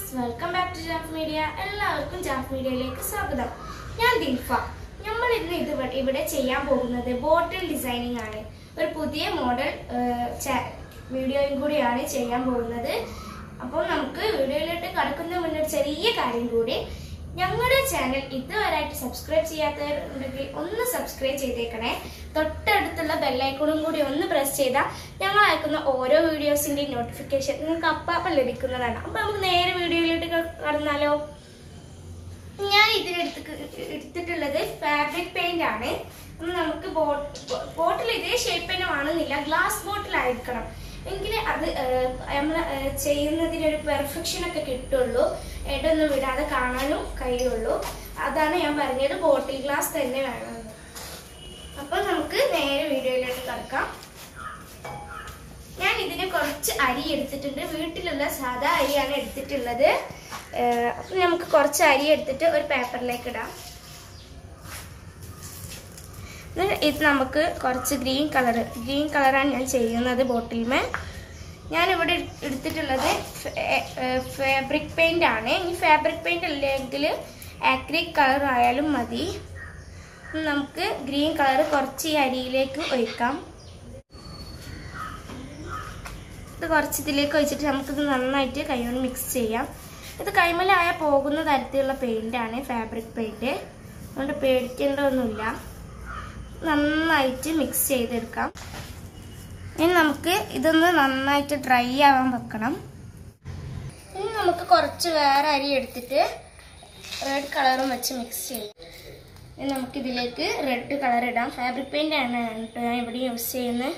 friends welcome back to Jaff Media എല്ലാവർക്കും ജാഫ് മീഡിയയിലേക്ക് സ്വാഗതം ഞാൻ ദിൽഫ നമ്മൾ ഇന്ന് ഇത് ഇവിടെ- ഇവിടെ ചെയ്യാൻ പോകുന്നത് ബോട്ടിൽ ഡിസൈനിങ് ആണ് ഒരു പുതിയ മോഡൽ വീഡിയോയും കൂടിയാണ് ചെയ്യാൻ പോകുന്നത് അപ്പോൾ നമുക്ക് വീഡിയോയിലോട്ട് കടക്കുന്ന മുന്നേ ഒരു ചെറിയ കാര്യം കൂടി ഞങ്ങളുടെ ചാനൽ ഇതുവരെയായിട്ട് സബ്സ്ക്രൈബ് ചെയ്യാത്തവരുണ്ടെങ്കിൽ ഒന്ന് സബ്സ്ക്രൈബ് ചെയ്തേക്കണേ തൊട്ടടുത്തുള്ള ബെല്ലൈക്കണും കൂടി ഒന്ന് പ്രസ് ചെയ്താൽ ഞങ്ങൾ അയക്കുന്ന ഓരോ വീഡിയോസിന്റെയും നോട്ടിഫിക്കേഷൻ നിങ്ങൾക്ക് അപ്പം ലഭിക്കുന്നതാണ് അപ്പൊ നമുക്ക് നേരെ വീഡിയോയിലോട്ട് ക- കടന്നാലോ ഞാൻ ഇതിനെടുത്ത് എടുത്തിട്ടുള്ളത് ഫാബ്രിക് പെയിന്റ് ആണ് അപ്പൊ നമുക്ക് ബോട്ടിൽ ഇതേ ഷേപ്പ് തന്നെ വേണമെന്നില്ല ഗ്ലാസ് ബോട്ടിൽ ആയിരിക്കണം എങ്കിലേ അത് നമ്മൾ ചെയ്യുന്നതിനൊരു പെർഫെക്ഷൻ ഒക്കെ കിട്ടുള്ളൂ ഇടൊന്നും വിടാതെ കാണാനും കഴിയുള്ളൂ അതാണ് ഞാൻ പറഞ്ഞത് ബോട്ടിൽ ഗ്ലാസ് തന്നെ വേണമെന്ന് അപ്പൊ നമുക്ക് നേരെ വീഡിയോയിലോട്ട് കിടക്കാം ഞാൻ ഇതിന് കുറച്ച് അരി എടുത്തിട്ടുണ്ട് വീട്ടിലുള്ള സാധാ അരിയാണ് എടുത്തിട്ടുള്ളത് ഏഹ് അപ്പൊ നമുക്ക് കുറച്ച് അരി എടുത്തിട്ട് ഒരു പേപ്പറിലേക്ക് ഇടാം ഇത് ഇത് നമുക്ക് കുറച്ച് ഗ്രീൻ കളർ ഗ്രീൻ കളറാണ് ഞാൻ ചെയ്യുന്നത് ബോട്ടിൽമേ ഞാനിവിടെ എടുത്തിട്ടുള്ളത് ഫാബ്രിക് പെയിന്റ് ആണ് ഈ ഫാബ്രിക് പെയിന്റ് അല്ലെങ്കിൽ ആക്രിക് കളർ ആയാലും മതി നമുക്ക് ഗ്രീൻ കളർ കുറച്ച് ഈ അരിയിലേക്ക് ഒഴിക്കാം ഇത് കുറച്ച് ഇതിലേക്ക് ഒഴിച്ചിട്ട് നമുക്കിത് നന്നായിട്ട് കൈകൊണ്ട് മിക്സ് ചെയ്യാം ഇത് കൈമലായ പോകുന്ന തരത്തിലുള്ള പെയിൻ്റാണ് ഫാബ്രിക് പെയിൻറ്റ് അതുകൊണ്ട് പേടിക്കേണ്ടതൊന്നുമില്ല നന്നായിട്ട് മിക്സ് ചെയ്തെടുക്കാം ഇനി നമുക്ക് ഇതൊന്ന് നന്നായിട്ട് ഡ്രൈ ആവാൻ വെക്കണം ഇനി നമുക്ക് കുറച്ച് വേറെ അരി എടുത്തിട്ട് റെഡ് കളറും വെച്ച് മിക്സ് ചെയ്യാം ഇനി നമുക്കിതിലേക്ക് റെഡ് കളർ ഇടാം ഫാബ്രിക് പെയിൻ്റ് ആണ് കേട്ടോ ഞാൻ ഇവിടെ യൂസ് ചെയ്യുന്നത്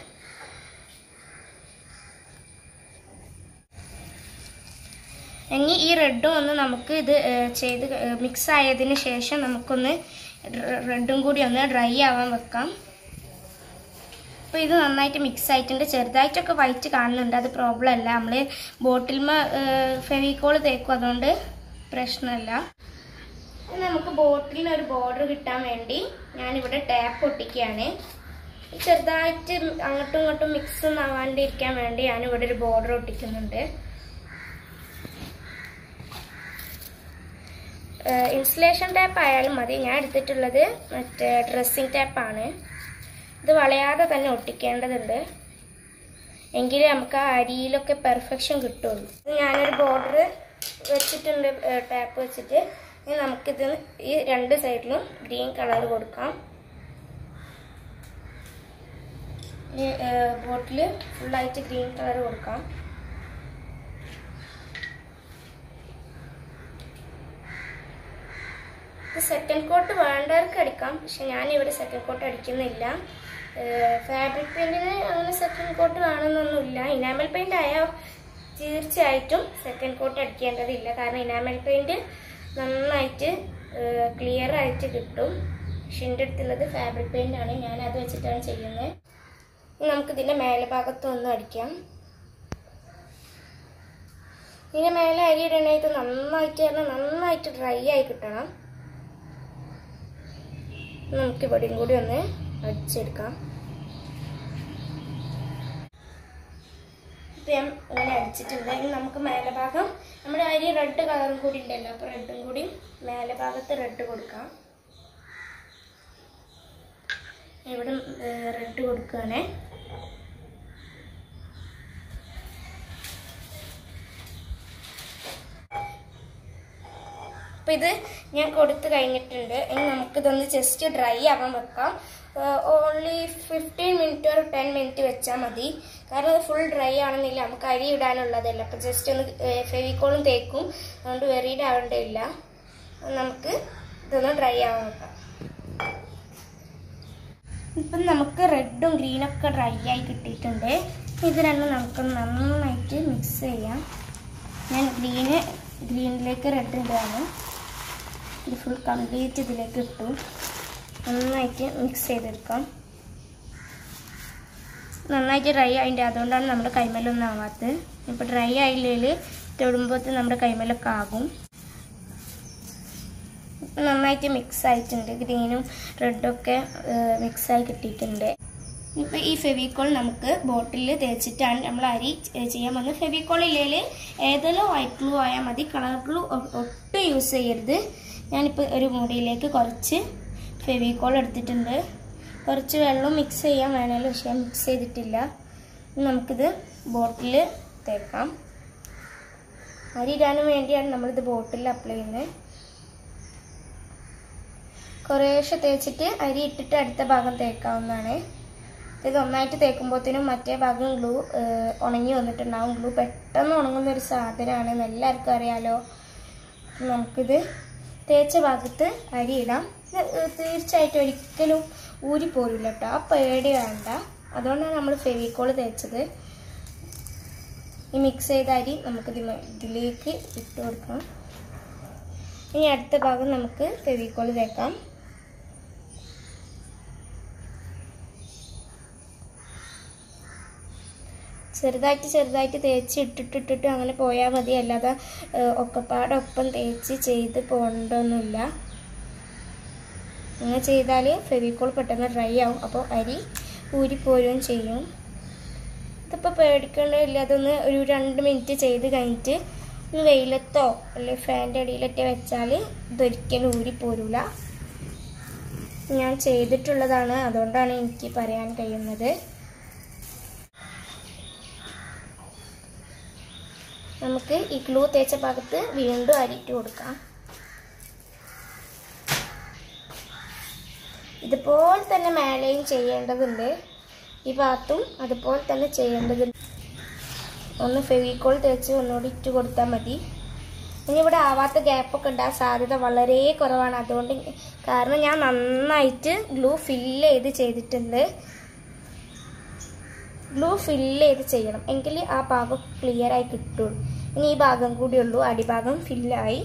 ഇനി ഈ റെഡും ഒന്ന് നമുക്ക് ഇത് ഏഹ്, ചെയ്ത് മിക്സ് ആയതിന് ശേഷം നമുക്കൊന്ന് റെഡും കൂടി ഒന്ന് ഡ്രൈ ആവാൻ വെക്കാം അപ്പോൾ ഇത് നന്നായിട്ട് മിക്സ് ആയിട്ടുണ്ട് ചെറുതായിട്ടൊക്കെ വൈറ്റ് കാണുന്നുണ്ട് അത് പ്രോബ്ലം അല്ല നമ്മൾ ബോട്ടിൽമ ഫെവിക്കോൾ തേക്കും അതുകൊണ്ട് പ്രശ്നമല്ല ഇനി നമുക്ക് ബോട്ടിലിന് ഒരു ബോർഡർ കിട്ടാൻ വേണ്ടി ഞാനിവിടെ ടാപ്പ് ഒട്ടിക്കുകയാണ് ചെറുതായിട്ട് അങ്ങോട്ടും ഇങ്ങോട്ടും മിക്സ് ഒന്നും ആവാണ്ടിരിക്കാൻ വേണ്ടി ഞാനിവിടെ ഒരു ബോർഡർ ഒട്ടിക്കുന്നുണ്ട് ഇൻസുലേഷൻ ടാപ്പ് ആയാലും മതി ഞാൻ എടുത്തിട്ടുള്ളത് മറ്റേ ഡ്രസ്സിങ് ടാപ്പാണ് ഇത് വളയാതെ തന്നെ ഒട്ടിക്കേണ്ടതുണ്ട് എങ്കിലേ നമുക്ക് ആ അരിയിലൊക്കെ പെർഫെക്ഷൻ കിട്ടുള്ളൂ ഇത് ഞാനൊരു ബോർഡർ വെച്ചിട്ടുണ്ട് ടാപ്പ് വെച്ചിട്ട് ഇനി നമുക്കിത് ഈ രണ്ട് സൈഡിലും ഗ്രീൻ കളർ കൊടുക്കാം ഈ ബോട്ടിൽ ഫുള്ളായിട്ട് ഗ്രീൻ കളർ കൊടുക്കാം ഇത് സെക്കൻഡ് കോട്ട് വേണ്ടവർക്ക് അടിക്കാം പക്ഷെ ഞാൻ ഇവിടെ സെക്കൻഡ് കോട്ട് അടിക്കുന്നില്ല ഫാബ്രിക് പെയിന്റിന് അങ്ങനെ സെക്കൻഡ് കോട്ട് വേണമെന്നൊന്നുമില്ല ഇനാമൽ പെയിന്റ് ആയാൽ തീർച്ചയായിട്ടും സെക്കൻഡ് കോട്ട് അടിക്കേണ്ടതില്ല കാരണം ഇനാമൽ പെയിന്റ് നന്നായിട്ട് ക്ലിയർ ആയിട്ട് കിട്ടും പക്ഷെ എൻ്റെ അടുത്തുള്ളത് ഫാബ്രിക് പെയിന്റ് ആണ് ഞാൻ അത് വെച്ചിട്ടാണ് ചെയ്യുന്നത് ഇനി നമുക്കിതിൻ്റെ മേലെ ഭാഗത്തൊന്നും അടിക്കാം ഇതിൻ്റെ മേലെ അരി ഇടണത് നന്നായിട്ട് പറഞ്ഞാൽ നന്നായിട്ട് ഡ്രൈ ആയി കിട്ടണം നമുക്ക് ഇവിടെയും കൂടി ഒന്ന് അടിച്ചെടുക്കാം ഇപ്പം ഞാൻ ഇങ്ങനെ അടിച്ചിട്ടുണ്ട് ഇനി നമുക്ക് മേലെ ഭാഗം നമ്മുടെ അരി റെഡ് കളറും കൂടി ഉണ്ടല്ലോ അപ്പോൾ റെഡും കൂടി മേലെ ഭാഗത്ത് റെഡ് കൊടുക്കാം ഇവിടെ റെഡ് കൊടുക്കുകയാണേ അപ്പോൾ ഇത് ഞാൻ കൊടുത്തു കഴിഞ്ഞിട്ടുണ്ട് ഇനി നമുക്കിതൊന്ന് ജസ്റ്റ് ഡ്രൈ ആവാൻ വെക്കാം ഓൺലി ഫിഫ്റ്റീൻ മിനിറ്റ് ഒരു ടെൻ മിനിറ്റ് വെച്ചാൽ മതി കാരണം അത് ഫുൾ ഡ്രൈ ആണെന്നില്ല നമുക്ക് അരി ഇടാനുള്ളതല്ല അപ്പോൾ ജസ്റ്റ് ഒന്ന് ഫെവിക്കോളും തേക്കും അതുകൊണ്ട് വെറീഡ് ആവേണ്ടതില്ല നമുക്ക് ഇതൊന്ന് ഡ്രൈ ആവാൻ വെക്കാം ഇപ്പം നമുക്ക് റെഡും ഗ്രീനൊക്കെ ഡ്രൈ ആയി കിട്ടിയിട്ടുണ്ട് ഇത് രണ്ടും നമുക്ക് നന്നായിട്ട് മിക്സ് ചെയ്യാം ഞാൻ ഗ്രീന് ഗ്രീനിലേക്ക് റെഡ് ഇടുകയാണ് ഇത് ഫുൾ കംപ്ലീറ്റ് ഇതിലേക്ക് ഇട്ടു നന്നായിട്ട് മിക്സ് ചെയ്തെടുക്കാം നന്നായിട്ട് ഡ്രൈ ആയിട്ട് അതുകൊണ്ടാണ് നമ്മുടെ കൈമലൊന്നും ആവാത്തത് ഇപ്പോൾ ഡ്രൈ ആയില്ലെങ്കിൽ തൊടുമ്പോഴത്തെ നമ്മുടെ കൈമലൊക്കെ ആകും ഇപ്പം നന്നായിട്ട് മിക്സ് ആയിട്ടുണ്ട് ഗ്രീനും റെഡൊക്കെ മിക്സായി കിട്ടിയിട്ടുണ്ട് ഇപ്പം ഈ ഫെവിക്കോൾ നമുക്ക് ബോട്ടിൽ തേച്ചിട്ടാണ് നമ്മൾ അരി ചെ- ചെയ്യാൻ പോകുന്നത് ഫെവിക്കോൾ ഇല്ലെങ്കിൽ ഏതെങ്കിലും വൈറ്റ് ഗ്ലൂ ആയാൽ മതി കളർ ഗ്ലൂ ഒട്ടും യൂസ് ചെയ്യരുത് ഞാനിപ്പോൾ ഒരു മുടിയിലേക്ക് കുറച്ച് ഫെവിക്കോൾ എടുത്തിട്ടുണ്ട് കുറച്ച് വെള്ളം മിക്സ് ചെയ്യാൻ വേണമല്ലോ പക്ഷേ ഞാൻ മിക്സ് ചെയ്തിട്ടില്ല ഇനി നമുക്കിത് ബോട്ടിൽ തേക്കാം അരി ഇടാനും വേണ്ടിയാണ് നമ്മളിത് ബോട്ടിൽ അപ്ലൈ ചെയ്യുന്നത് കുറേശ്ശെ തേച്ചിട്ട് അരി ഇട്ടിട്ട് അടുത്ത ഭാഗം തേക്കാവുന്നതാണ് ഇത് ഒന്നായിട്ട് തേക്കുമ്പോഴത്തേനും മറ്റേ ഭാഗം ഗ്ലൂ ഉണങ്ങി വന്നിട്ടുണ്ടാവും ഗ്ലൂ പെട്ടെന്ന് ഉണങ്ങുന്ന ഒരു സാധനമാണ് എല്ലാവർക്കും അറിയാലോ അപ്പം നമുക്കിത് തേച്ച ഭാഗത്ത് അരി ഇടാം ഇത് ഏഹ് തീർച്ചയായിട്ടും ഒരിക്കലും ഊരിപ്പോരില്ല കേട്ടോ ആ പേടി വേണ്ട അതുകൊണ്ടാണ് നമ്മൾ ഫെവിക്കോൾ തേച്ചത് ഈ മിക്സ് ചെയ്ത അരി നമുക്ക് ഇതിമ- ഇതിലേക്ക് ഇട്ട് കൊടുക്കാം ഇനി അടുത്ത ഭാഗം നമുക്ക് ഫെവിക്കോൾ തേക്കാം ചെറുതായിട്ട് ചെറുതായിട്ട് തേച്ച് ഇട്ടിട്ടിട്ടിട്ട് അങ്ങനെ പോയാൽ മതി അല്ലാതെ ഏഹ്, ഒക്കെപ്പാടെ ഒപ്പം തേച്ച് ചെയ്ത് പോകണ്ടൊന്നുമില്ല അങ്ങനെ ചെയ്താൽ ഫെവിക്കോൾ പെട്ടെന്ന് ഡ്രൈ ആവും അപ്പോൾ അരി ഊരിപ്പോരുകയും ചെയ്യും ഇതിപ്പോൾ പേടിക്കേണ്ടതില്ല അതൊന്ന് ഒരു രണ്ട് മിനിറ്റ് ചെയ്ത് കഴിഞ്ഞിട്ട് ഒന്ന് വെയിലത്തോ അല്ലെങ്കിൽ ഫാൻ്റെ അടിയിലൊക്കെ വെച്ചാൽ ഇതൊരിക്കലും ഊരിപ്പോരൂല ഞാൻ ചെയ്തിട്ടുള്ളതാണ് അതുകൊണ്ടാണ് എനിക്ക് പറയാൻ കഴിയുന്നത് നമുക്ക് ഈ ഗ്ലൂ തേച്ച ഭാഗത്ത് വീണ്ടും അരിയിട്ട് കൊടുക്കാം ഇതുപോലെ തന്നെ മേലെയും ചെയ്യേണ്ടതുണ്ട് ഈ ഭാഗത്തും അതുപോലെ തന്നെ ചെയ്യേണ്ടതുണ്ട് ഒന്ന് ഫെവിക്കോൾ തേച്ച് ഒന്നുകൂടി ഇട്ട് കൊടുത്താൽ മതി ഇനി ഇവിടെ ആവാത്ത ഗ്യാപ്പൊക്കെ ഉണ്ടാകാൻ സാധ്യത വളരെ കുറവാണ് അതുകൊണ്ട് കാരണം ഞാൻ നന്നായിട്ട് ഗ്ലൂ ഫില്ല് ചെയ്ത് ചെയ്തിട്ടുണ്ട് ഗ്ലൂ ഫില്ല് ചെയ്ത് ചെയ്യണം എങ്കിൽ ആ ഭാഗം ക്ലിയർ ആയി കിട്ടുള്ളൂ ഇനി ഈ ഭാഗം കൂടിയുള്ളൂ അടിഭാഗം ഫില്ലായി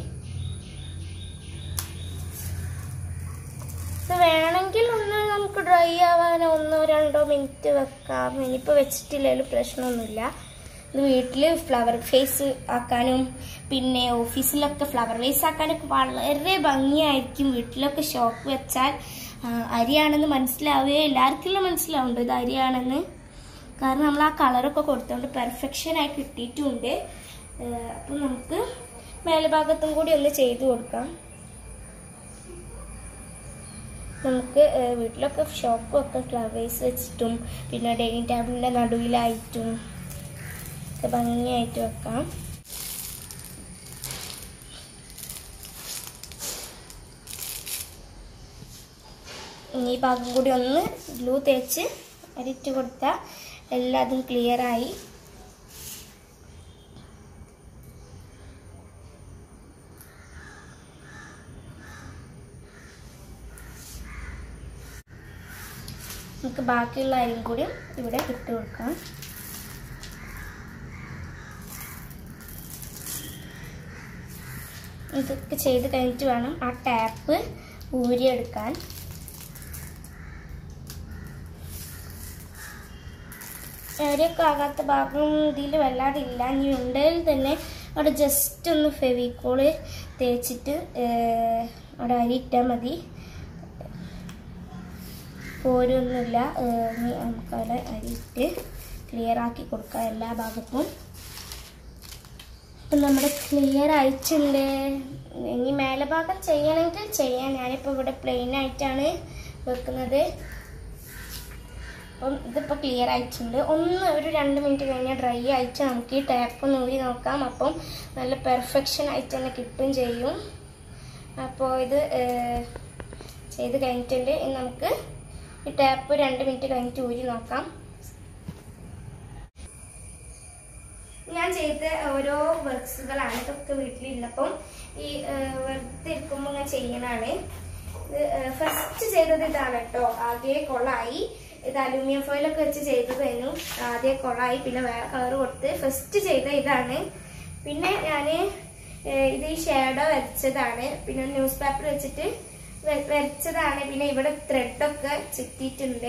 ഇത് വേണമെങ്കിൽ ഒന്ന് നമുക്ക് ഡ്രൈ ആവാൻ ഒന്നോ രണ്ടോ മിനിറ്റ് വെക്കാം ഇനിയിപ്പോൾ വെച്ചിട്ടില്ലെങ്കിലും പ്രശ്നമൊന്നുമില്ല ഇത് വീട്ടിൽ ഫ്ലവർ ഫേസ് ആക്കാനും പിന്നെ ഓഫീസിലൊക്കെ ഫ്ലവർ വേസ് ആക്കാനൊക്കെ വളരെ ഭംഗിയായിരിക്കും വീട്ടിലൊക്കെ ഷോപ്പ് വെച്ചാൽ ആ, അരിയാണെന്ന് മനസ്സിലാവുകയോ എല്ലാവർക്കും മനസ്സിലാവുന്നുണ്ട് ഇത് അരിയാണെന്ന് കാരണം നമ്മൾ ആ കളറൊക്കെ കൊടുത്തോണ്ട് പെർഫെക്ഷൻ ആയി കിട്ടിയിട്ടുമുണ്ട് അപ്പം നമുക്ക് മേൽഭാഗത്തും കൂടി ഒന്ന് ചെയ്തു കൊടുക്കാം നമുക്ക് ഏഹ്, വീട്ടിലൊക്കെ ഷോപ്പും ഒക്കെ ഫ്ലവേഴ്സ് വെച്ചിട്ടും പിന്നെ ഡൈനിങ് ടേബിളിൻ്റെ നടുവിലായിട്ടും ഒക്കെ ഭംഗിയായിട്ട് വെക്കാം ഇനി ഈ ഭാഗം കൂടി ഒന്ന് ഗ്ലൂ തേച്ച് അരിട്ട് കൊടുത്താൽ എല്ലാതും ക്ലിയറായി നമുക്ക് ബാക്കിയുള്ള അരിയും കൂടി ഇവിടെ ഇട്ട് കൊടുക്കാം ഇതൊക്കെ ചെയ്ത് കഴിഞ്ഞിട്ട് വേണം ആ ടാപ്പ് ഊരിയെടുക്കാൻ ഏരിയൊക്കെ ആകാത്ത ഭാഗം ഇതിൽ വല്ലാതെ ഇല്ല ഇനി ഉണ്ടെങ്കിൽ തന്നെ അവിടെ ജസ്റ്റ് ഒന്ന് ഫെവിക്കോള് തേച്ചിട്ട് ഏർ, അവിടെ അരി ഇട്ടാൽ മതി പോരൊന്നുമില്ല ഏർ, ഇനി നമുക്ക് അവിടെ അരിയിട്ട് ക്ലിയർ ആക്കി കൊടുക്കാം എല്ലാ ഭാഗത്തും ഇപ്പം നമ്മുടെ ക്ലിയർ ആയിട്ടുണ്ട് ഇനി മേലെ ഭാഗം ചെയ്യണമെങ്കിൽ ചെയ്യാം ഞാനിപ്പോൾ ഇവിടെ പ്ലെയിൻ ആയിട്ടാണ് വെക്കുന്നത് അപ്പം ഇതിപ്പോൾ ക്ലിയർ ആയിട്ടുണ്ട് ഒന്ന് ഒരു രണ്ട് മിനിറ്റ് കഴിഞ്ഞാൽ ഡ്രൈ ആയിട്ട് നമുക്ക് ഈ ടാപ്പ് ഒന്ന് ഊരി നോക്കാം അപ്പം നല്ല പെർഫെക്ഷൻ ആയിട്ട് തന്നെ കിട്ടും ചെയ്യും അപ്പോൾ ഇത് ഏർ, ചെയ്ത് കഴിഞ്ഞിട്ടുണ്ട് ഇനി നമുക്ക് ഈ ടാപ്പ് രണ്ട് മിനിറ്റ് കഴിഞ്ഞിട്ട് ഊരി നോക്കാം ഞാൻ ചെയ്ത ഓരോ വർക്ക്സുകളാണ് ഇതൊക്കെ വീട്ടിലുള്ളപ്പം ഈ ഏർ, വെറുതെ ഇരിക്കുമ്പോൾ ഞാൻ ചെയ്യണതാണ് ഇത് ഫസ്റ്റ് ചെയ്തത് ഇതാണ് കേട്ടോ ആദ്യമേ കൊളായി ഇത് അലൂമിനിയം ഫോയിലൊക്കെ വെച്ച് ചെയ്തതായിരുന്നു ആദ്യം കൊളായി പിന്നെ വേറെ കളർ കൊടുത്ത് ഫസ്റ്റ് ചെയ്ത ഇതാണ് പിന്നെ ഞാൻ ഇത് ഈ ഷേഡോ വരച്ചതാണ് പിന്നെ ന്യൂസ് പേപ്പർ വെച്ചിട്ട് വെ- വരച്ചതാണ് പിന്നെ ഇവിടെ ത്രെഡൊക്കെ ചുറ്റിയിട്ടുണ്ട്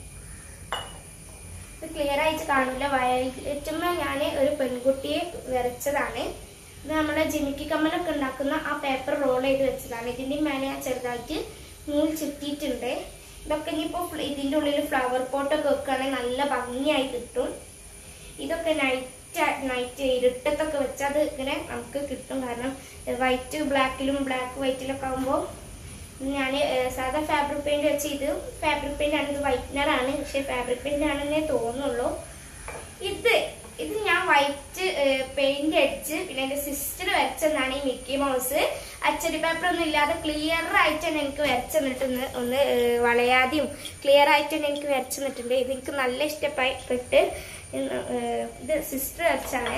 ഇത് ക്ലിയർ ആയിട്ട് കാണൂല വയറ്റുമ്പോ ഞാൻ ഒരു പെൺകുട്ടിയെ വരച്ചതാണ് ഇത് നമ്മുടെ ജിമിക്കി കമ്മലൊക്കെ ഉണ്ടാക്കുന്ന ആ പേപ്പർ റോൾ ചെയ്ത് വെച്ചതാണ് ഇതിന്റെ മേലെ ഞാൻ ചെറുതായിട്ട് നൂൽ ചുറ്റിയിട്ടുണ്ട് ഇതൊക്കെ ഇനിയിപ്പോൾ ഇതിൻ്റെ ഉള്ളിൽ ഫ്ലവർ പോട്ടൊക്കെ വെക്കുകയാണെങ്കിൽ നല്ല ഭംഗിയായി കിട്ടും ഇതൊക്കെ നൈറ്റ് നൈറ്റ് ഇരുട്ടത്തൊക്കെ വെച്ചാൽ അത് ഇങ്ങനെ നമുക്ക് കിട്ടും കാരണം വൈറ്റ് ബ്ലാക്കിലും ബ്ലാക്ക് വൈറ്റിലൊക്കെ ആകുമ്പോൾ ഞാൻ സാധാ ഫാബ്രിക് പെയിന്റ് വെച്ച് ഇത് ഫാബ്രിക് പെയിന്റ് ആണ് ഇത് വൈറ്റ്നർ ആണ് പക്ഷെ ഫാബ്രിക് പെയിന്റ് ആണെന്നേ തോന്നുള്ളൂ ഇത് ഇത് ഞാൻ വൈറ്റ് പെയിന്റ് അടിച്ച് പിന്നെ എന്റെ സിസ്റ്റർ വരച്ചെന്നാണ് ഈ മിക്കി മൗസ് അച്ചടി പേപ്പർ ഒന്നും ഇല്ലാതെ ക്ലിയർ ആയിട്ട് തന്നെ എനിക്ക് വരച്ചു തന്നിട്ടുണ്ട് ഒന്ന് ഏഹ്, വളയാതെയും ക്ലിയർ ആയിട്ട് തന്നെ എനിക്ക് വരച്ചു തന്നിട്ടുണ്ട് ഇത് എനിക്ക് നല്ല ഇഷ്ടപ്പെട്ട് ഇന്ന്, ഏഹ്, ഇത് സിസ്റ്റർ വരച്ചാണേ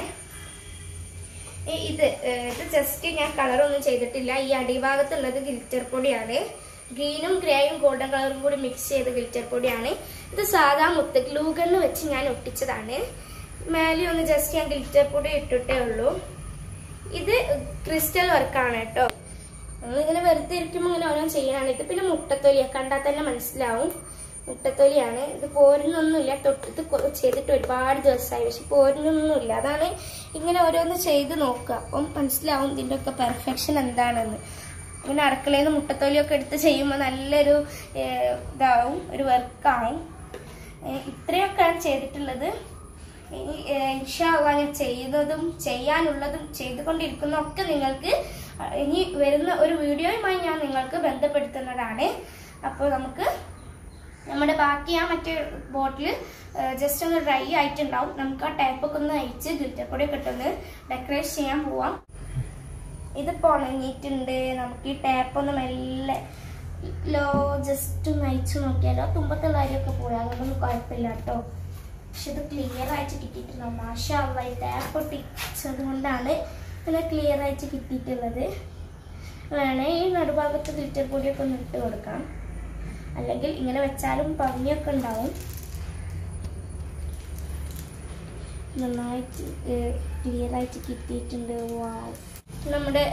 ഈ ഇത് ഏഹ്, ഇത് ജസ്റ്റ് ഞാൻ കളറൊന്നും ചെയ്തിട്ടില്ല ഈ അടിഭാഗത്തുള്ളത് ഗിൽറ്റർ പൊടിയാണ് ഗ്രീനും ഗ്രേയും ഗോൾഡൻ കളറും കൂടി മിക്സ് ചെയ്ത ഗിൽറ്റർ പൊടിയാണ് ഇത് സാധാ മുത്ത് ഗ്ലൂഗണ്ണ് വെച്ച് ഞാൻ ഒട്ടിച്ചതാണ് മേലെ ഒന്ന് ജസ്റ്റ് ഞാൻ ഗിൽറ്റർ പൊടി ഇട്ടിട്ടേ ഉള്ളൂ ഇത് ക്രിസ്റ്റൽ വർക്കാണ് കേട്ടോ നമ്മളിങ്ങനെ വെറുതെ ഇരിക്കുമ്പോൾ ഇങ്ങനെ ഓരോ ചെയ്യാനാണ് ഇത് പിന്നെ മുട്ടത്തൊലിയാണ് കണ്ടാൽ തന്നെ മനസ്സിലാവും മുട്ടത്തൊലിയാണ് ഇത് പോരുന്നൊന്നുമില്ല തൊട്ട് ഇത് കൊ- ചെയ്തിട്ട് ഒരുപാട് ദിവസമായി പക്ഷെ പോരുന്നൊന്നുമില്ല അതാണ് ഇങ്ങനെ ഓരോന്ന് ചെയ്ത് നോക്കുക അപ്പം മനസ്സിലാവും ഇതിൻ്റെ ഒക്കെ പെർഫെക്ഷൻ എന്താണെന്ന് ഇങ്ങനെ അടുക്കളയിൽ നിന്ന് മുട്ടത്തൊലിയൊക്കെ എടുത്ത് ചെയ്യുമ്പോൾ നല്ലൊരു ഏഹ്, ഇതാവും ഒരു വർക്കാവും ഇത്രയൊക്കെയാണ് ചെയ്തിട്ടുള്ളത് ഇനി ഇൻഷാല്ല ഞാൻ ചെയ്തതും ചെയ്യാനുള്ളതും ചെയ്തുകൊണ്ടിരിക്കുന്ന ഒക്കെ നിങ്ങൾക്ക് അഹ് ഇനി വരുന്ന ഒരു വീഡിയോയുമായി ഞാൻ നിങ്ങൾക്ക് ബന്ധപ്പെടുത്തുന്നതാണ് അപ്പോൾ നമുക്ക് നമ്മുടെ ബാക്കി ആ മറ്റേ ബോട്ടിൽ ജസ്റ്റ് ഒന്ന് ഡ്രൈ ആയിട്ടുണ്ടാവും നമുക്ക് ആ ടൈപ്പൊക്കെ ഒന്ന് അയച്ച് ഗിൽറ്റർ പൊടിയൊക്കെ ഇട്ടൊന്ന് ഡെക്കറേറ്റ് ചെയ്യാൻ പോവാം ഇതിപ്പോൾ ഉണങ്ങിയിട്ടുണ്ട് നമുക്ക് ഈ ടാപ്പ് ഒന്ന് മെല്ലെ ലോ ജസ്റ്റ് ഒന്ന് അയച്ചു നോക്കിയാലോ തുമ്പത്തുള്ള കാര്യമൊക്കെ പോയി അതൊന്നും കുഴപ്പമില്ല കേട്ടോ പക്ഷെ ഇത് ക്ലിയർ ആയിട്ട് കിട്ടിയിട്ടുണ്ടാവും മാഷാ ഈ ടാപ്പ് ഒട്ടിച്ചത് കൊണ്ടാണ് ഇത് ക്ലിയർ ആയിട്ട് കിട്ടിയിട്ടുള്ളത് വേണേ ഈ നടുഭാഗത്ത് ഗ്ലിറ്റർ പൊടിയൊക്കെ ഒന്ന് ഇട്ട് കൊടുക്കാം അല്ലെങ്കിൽ ഇങ്ങനെ വെച്ചാലും ഭംഗിയൊക്കെ ഉണ്ടാവും നന്നായിട്ട് ക്ലിയർ ആയിട്ട് കിട്ടിയിട്ടുണ്ട് വാവ് നമ്മുടെ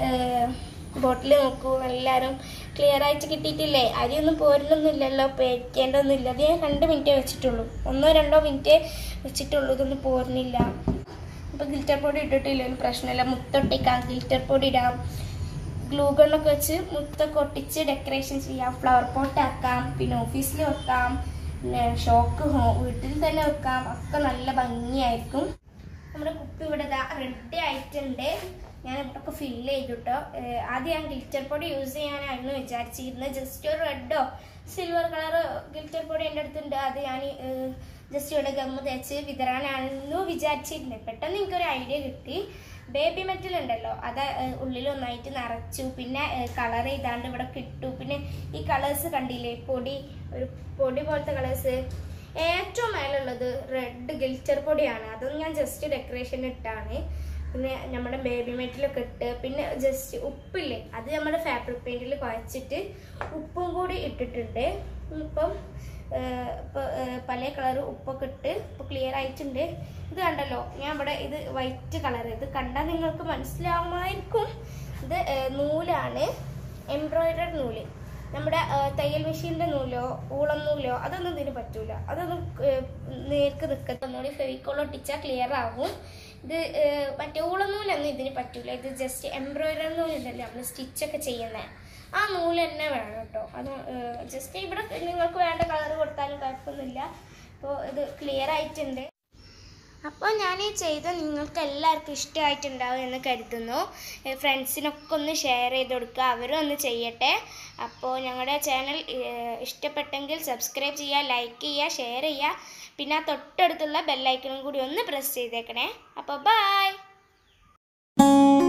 ബോട്ടിൽ നോക്കൂ എല്ലാവരും ക്ലിയർ ആയിട്ട് കിട്ടിയിട്ടില്ലേ അരിയൊന്നും പോരുന്നൊന്നുമില്ലല്ലോ പേടിക്കേണ്ടതൊന്നുമില്ല അത് ഞാൻ രണ്ട് മിനിറ്റേ വെച്ചിട്ടുള്ളൂ ഒന്നോ രണ്ടോ മിനിറ്റേ വെച്ചിട്ടുള്ളൂ ഇതൊന്നും പോരുന്നില്ല ഇപ്പം ഗിൽറ്റർ പൊടി ഇട്ടിട്ടില്ല ഒരു പ്രശ്നമില്ല മുത്തൊട്ടിക്കാം ഗിൽറ്റർ പൊടി ഇടാം ഗ്ലൂ ഗണ്ണൊക്കെ വെച്ച് മുത്തൊക്കെ ഒട്ടിച്ച് ഡെക്കറേഷൻ ചെയ്യാം ഫ്ലവർ പോട്ട് ആക്കാം പിന്നെ ഓഫീസിൽ വെക്കാം പിന്നെ ഷോക്ക് ഹോ വീട്ടിൽ തന്നെ വെക്കാം ഒക്കെ നല്ല ഭംഗിയായിരിക്കും നമ്മുടെ കുപ്പി ഇവിടെ റെഡി ആയിട്ടുണ്ട് ഞാൻ ഇവിടെയൊക്കെ ഫില്ല് ചെയ്തു കേട്ടോ ആദ്യം ഞാൻ ഗിൽറ്റർ പൊടി യൂസ് ചെയ്യാനായിരുന്നു വിചാരിച്ചിരുന്നത് ജസ്റ്റ് ഒരു റെഡോ സിൽവർ കളർ ഗിൽറ്റർ പൊടി എൻ്റെ അടുത്തുണ്ട് അത് ഞാൻ ജസ്റ്റ് ഇവിടെ ഗമ്മ് തേച്ച് വിതറാനാണെന്നു വിചാരിച്ചിരുന്നത് പെട്ടെന്ന് എനിക്കൊരു ഐഡിയ കിട്ടി ബേബി മെറ്റൽ ഉണ്ടല്ലോ അത് ഏഹ്, ഉള്ളിൽ ഒന്നായിട്ട് നിറച്ചു പിന്നെ കളർ ചെയ്താണ്ട് ഇവിടെ കിട്ടു പിന്നെ ഈ കളേഴ്സ് കണ്ടില്ലേ പൊടി ഒരു പൊടി പോലത്തെ കളേഴ്സ് ഏറ്റവും മേലുള്ളത് റെഡ് ഗിൽറ്റർ പൊടിയാണ് അതും ഞാൻ ജസ്റ്റ് ഡെക്കറേഷൻ ഇട്ടാണ് പിന്നെ നമ്മുടെ ബേബി മെറ്റലൊക്കെ ഇട്ട് പിന്നെ ജസ്റ്റ് ഉപ്പില്ലേ അത് നമ്മുടെ ഫാബ്രിക് പെയിന്റിൽ കുഴച്ചിട്ട് ഉപ്പും കൂടി ഇട്ടിട്ടുണ്ട് ഇപ്പം ഏഹ്, ഇപ്പൊ ഏഹ്, പല കളർ ഉപ്പൊക്കെ ഇട്ട് ഇപ്പൊ ക്ലിയർ ആയിട്ടുണ്ട് ഇത് കണ്ടല്ലോ ഞാൻ ഇവിടെ ഇത് വൈറ്റ് കളർ ഇത് കണ്ടാൽ നിങ്ങൾക്ക് മനസ്സിലാവുമായിരിക്കും ഇത് ഏഹ്, നൂലാണ് എംബ്രോയിഡറി നൂല് നമ്മുടെ ഏഹ്, തയ്യൽ മെഷീനിന്റെ നൂലോ ഊളം നൂലോ അതൊന്നും ഇതിന് പറ്റൂല അതൊന്നും ഏഹ്, നേർക്ക് നിൽക്കത്ത ഒന്നുകൂടി ഫെവിക്കോൾ ഒട്ടിച്ചാൽ ക്ലിയർ ആവും ഇത് ഏഹ്, മറ്റേ ഊളം നൂലൊന്നും ഇതിന് പറ്റൂല ഇത് ജസ്റ്റ് എംബ്രോയിഡറി നൂലുണ്ടല്ലോ നമ്മൾ സ്റ്റിച്ചൊക്കെ ചെയ്യുന്നത് ആ നൂല് തന്നെ വേണം കേട്ടോ അത് ജസ്റ്റ് ഇവിടെ നിങ്ങൾക്ക് വേണ്ട കളർ കൊടുത്താലും കുഴപ്പമൊന്നുമില്ല അപ്പോൾ ഇത് ക്ലിയർ ആയിട്ടുണ്ട് അപ്പോൾ ഞാൻ ഈ ചെയ്ത നിങ്ങൾക്ക് എല്ലാവർക്കും ഇഷ്ടമായിട്ടുണ്ടാവും എന്ന് കരുതുന്നു ഏ, ഫ്രണ്ട്സിനൊക്കെ ഒന്ന് ഷെയർ ചെയ്ത് കൊടുക്കുക അവരും ഒന്ന് ചെയ്യട്ടെ അപ്പോൾ ഞങ്ങളുടെ ചാനൽ ഏ, ഇഷ്ടപ്പെട്ടെങ്കിൽ സബ്സ്ക്രൈബ് ചെയ്യുക ലൈക്ക് ചെയ്യുക ഷെയർ ചെയ്യുക പിന്നെ ആ തൊട്ടടുത്തുള്ള ബെല്ലൈക്കണും കൂടി ഒന്ന് പ്രസ് ചെയ്തേക്കണേ അപ്പോൾ ബായ്